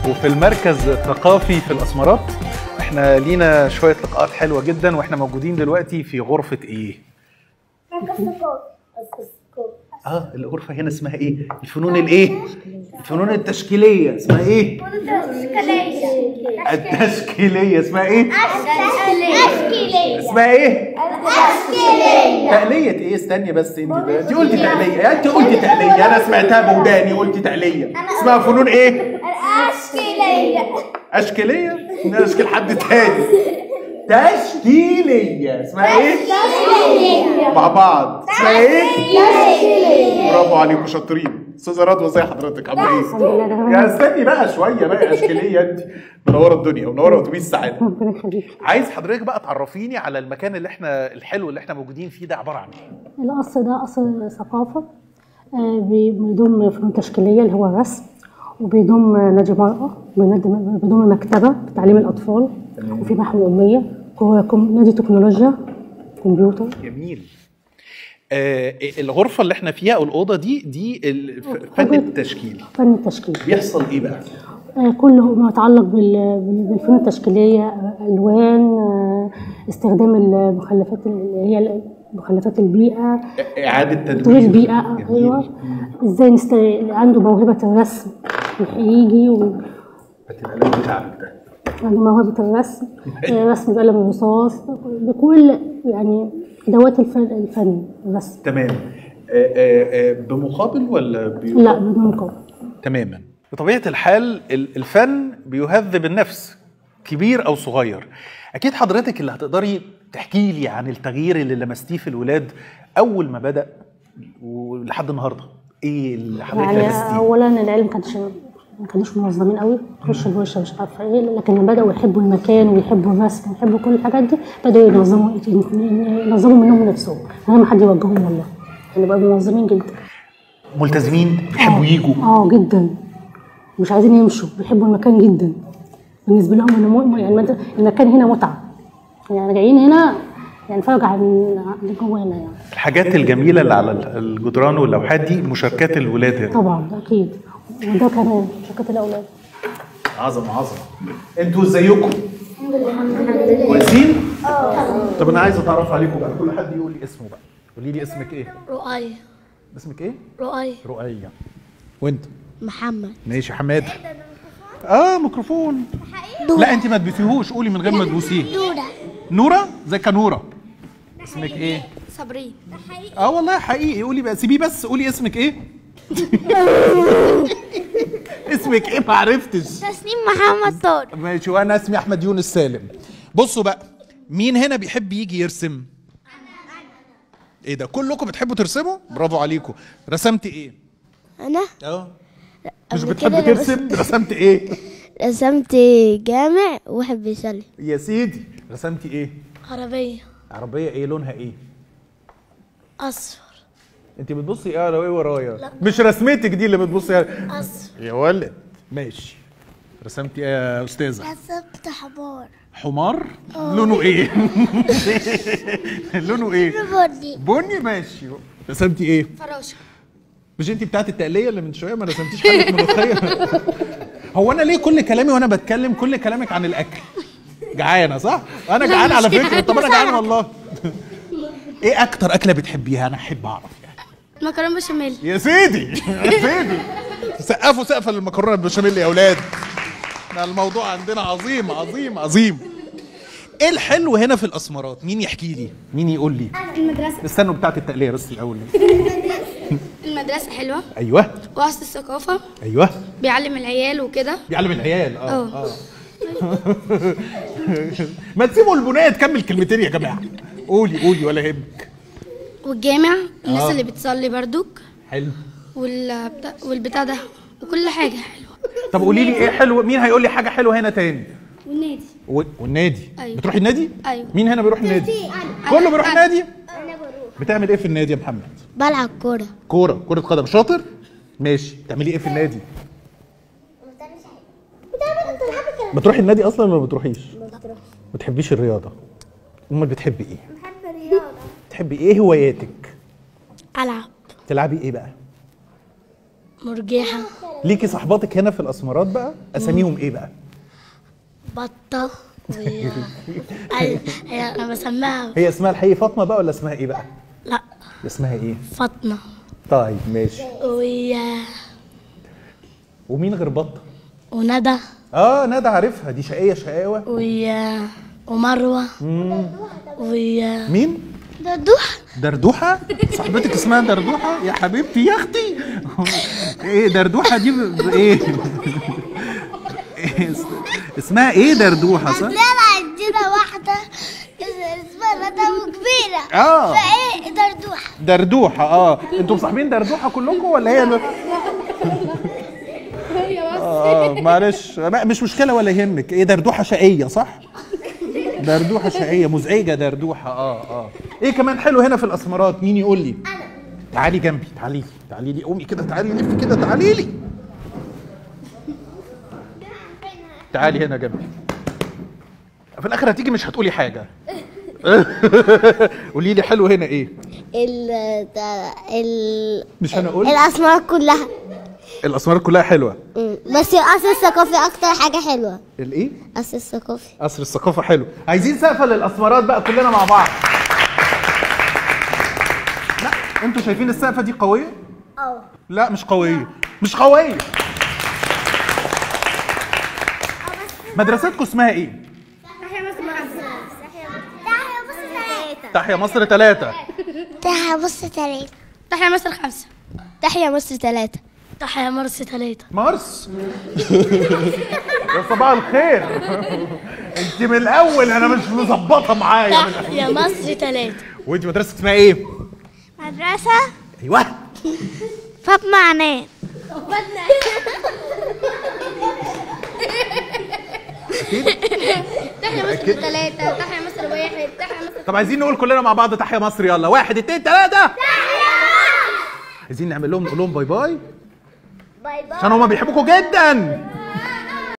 وفي المركز الثقافي في الاسمرات احنا لينا شويه لقاءات حلوه جدا واحنا موجودين دلوقتي في غرفه ايه اه الغرفه هنا اسمها ايه الفنون الايه الفنون التشكيليه اسمها ايه التشكيليه اسمها ايه اسمها ايه تقلية ايه استني بس انت بقى. انت قلتي تقلية انت قلتي تقلية انا سمعتها بوداني قلتي تقلية اسمها فنون ايه اشكالية نشكل حد تاني تشكيلية اسمها ايه مع بعض اسمها ايه برافو عليكم شاطرين استاذه رضوى ازي حضرتك عامله ايه يا استني بقى شويه بقى اشكاليه انت منوره الدنيا ومنوره اتوبيس السعاده ربنا يخليك عايز حضرتك بقى تعرفيني على المكان اللي احنا الحلو اللي احنا موجودين فيه ده عباره عن ايه القصر ده قصر ثقافة آه، بيضم فنون تشكيلية اللي هو الرسم وبيضم نادي مرأة بينضم- بيضم مكتبة لتعليم الأطفال وفي محو أمية وكم- نادي تكنولوجيا كمبيوتر جميل آه الغرفه اللي احنا فيها او الاوضه دي دي ال- ف- فن التشكيل فن التشكيل بيحصل ايه بقى آه، كله ما يتعلق بال- بال- بالفنون التشكيلية آه، ألوان آه، استخدام المخلفات اللي هي مخلفات البيئة اعاده تطوير تدوير البيئة جميل. أيوه ازاي نست... عنده موهبة الرسم يجي و... هات القلم بتاعك ده عنده موهبة الرسم آه، رسم بقلم الرصاص بكل يعني ادوات الفن الفن الرسم تمام آه آه آه بمقابل ولا بي... لا بدون مقابل تماما بطبيعه الحال ال- الفن بيهذب النفس كبير او صغير اكيد حضرتك اللي هتقدري تحكي لي عن التغيير اللي لمستيه في الولاد اول ما بدا ولحد النهارده ايه اللي حضرتك يعني لمستيه اولا العيال ما كانش ما كانوش منظمين قوي تخش الورشه مش عارفه ايه لكن لما بداوا يحبوا المكان ويحبوا الرسم ويحبوا كل الحاجات دي بداوا ينظموا ينظموا منهم نفسهم من غير ما حد يوجههم والله يعني بقوا منظمين جدا ملتزمين بيحبوا يجوا اه جدا مش عايزين يمشوا بيحبوا المكان جدا بالنسبه لهم انه م- يعني المد- المكان هنا متعه يعني جايين هنا يعني نتفرج على اللي جوه هنا يعني الحاجات الجميله اللي على الجدران واللوحات دي مشاركات الولاد هنا طبعا ده اكيد وده كمان شركات الاولاد عظمه عظمه انتوا ازيكم كويسين طب انا عايز اتعرف عليكم بقى كل حد يقول لي اسمه بقى قولي لي اسمك ايه رؤية اسمك ايه رؤية رؤية وانت محمد ماشي حماد اه ميكروفون لا انت ما تبوسيهوش قولي من غير ما تبوسيه نورة نورة ازيك يا نورة اسمك ايه صبرين اه والله حقيقي قولي بقى سيبيه بس قولي اسمك ايه اسمك ايه ما عرفتش تسنيم محمد طارق ماشي وانا اسمي احمد يونس سالم بصوا بقى مين هنا بيحب يجي يرسم ايه ده كلكم بتحبوا ترسموا برافو عليكم رسمت ايه أنا اه مش قبل بتحب كده ترسم رسمت ايه رسمت جامع واحد بيصلي يا سيدي رسمتي ايه عربية عربيه ايه لونها ايه أصفر انت بتبصي ايه على ايه ورايا مش رسمتك دي اللي بتبصي على أصفر يا ولد ماشي رسمتي ايه يا استاذه رسمت حمار حمار لونه ايه لونه ايه بني بني ماشي رسمتي ايه فراشة مش انت بتاعت التقليه اللي من شويه ما رسمتيش حاجه ملوخيه هو انا ليه كل كلامي وانا بتكلم كل كلامك عن الاكل جعانه صح انا جعان على فكره طب انا جعان والله ايه اكتر اكله بتحبيها انا احب اعرف يعني مكرونة بشاميل يا سيدي يا سيدي سقفوا سقفه للمكرونه بالبشاميل يا اولاد ده الموضوع عندنا عظيم عظيم عظيم ايه الحلو هنا في الاسمرات مين يحكي لي مين يقول لي المدرسة استنوا بتاعت التقليه بس الاول المدرسة حلوة ايوه وقصد الثقافة ايوه بيعلم العيال وكده بيعلم العيال اه اه. اه ما تسيبوا البنيه تكمل كلمتين يا جماعه قولي قولي ولا يهمك والجامع الناس اه. اللي بتصلي بردك حلو والبتاع, والبتاع ده وكل حاجة حلوة طب قولي لي ايه حلو مين هيقول لي حاجه حلوه هنا تاني والنادي و... والنادي أيوة. بتروحي النادي أيوة. مين هنا بيروح النادي كله بيروح النادي بتعمل ايه في النادي يا محمد بلعب كورة كوره كره قدم شاطر ماشي بتعملي ايه في النادي بتروحي النادي اصلا ولا ما بتروحيش ما بتحبيش الرياضه امال بتحبي ايه بحب الرياضة بتحبي ايه هواياتك ألعب تلعبي ايه بقى مرجحة ليكي صحباتك هنا في الاسمرات بقى اساميهم ايه بقى بطة و ال- هي انا بسميها هي اسمها الحقيقي فاطمه بقى ولا اسمها ايه بقى لا اسمها ايه فاطمة طيب ماشي و ومين غير بطه وندى اه ندى عارفها دي شقيه شقاوه و ومروة و مين دردوح دردوحة صاحبتك اسمها دردوحة يا حبيبتي يا اختي ايه دردوحة دي ب... ب- ايه إيه اس- اسمها ايه دردوحة صح؟ عندنا عندنا واحدة اسمها ندى كبيرة اه فايه دردوحة دردوحة اه انتوا مصاحبين دردوحة كلكم ولا هي اللي... اه معلش لا، مش مشكلة ولا يهمك ايه دردوحة شقية صح؟ دردوحة شقية مزعجة دردوحة اه اه ايه كمان حلو هنا في الاسمرات مين يقول لي؟ تعالي جنبي تعالي لي تعالي لي قومي كده تعالي لفي كده تعالي لي تعالي هنا جنبي في الاخر هتيجي مش هتقولي حاجة قولي لي حلو هنا ايه؟ ال ال مش انا اقول الأسمار كلها الاسمار كلها حلوه مم. بس القصر الثقافي أكتر حاجة حلوة الايه القصر الثقافي قصر الثقافه حلو عايزين سقفه للاسمرات بقى كلنا مع بعض لا انتوا شايفين السقفه دي قويه اه لا مش قويه مش قويه مدرستكم اسمها ايه تحيا مصر ثلاثة تحيا مصر ثلاثة تحيا مصر خمسة تحيا مصر ثلاثة تحيا مرسى ثلاثة مارس يا صباح الخير انت من الاول انا مش مظبطه معايا من تحيا مصر ثلاثة وانت مدرسه اسمها ايه مدرسة ايوه فاطمة عنان تحيا مصر ثلاثة تحيا مصر واحد تحيا مصر طب عايزين نقول كلنا مع بعض تحيا مصر يلا واحد اتنين تلاتة عايزين نعمل لهم نقول لهم باي باي باي باي عشان هما بيحبوكوا جدا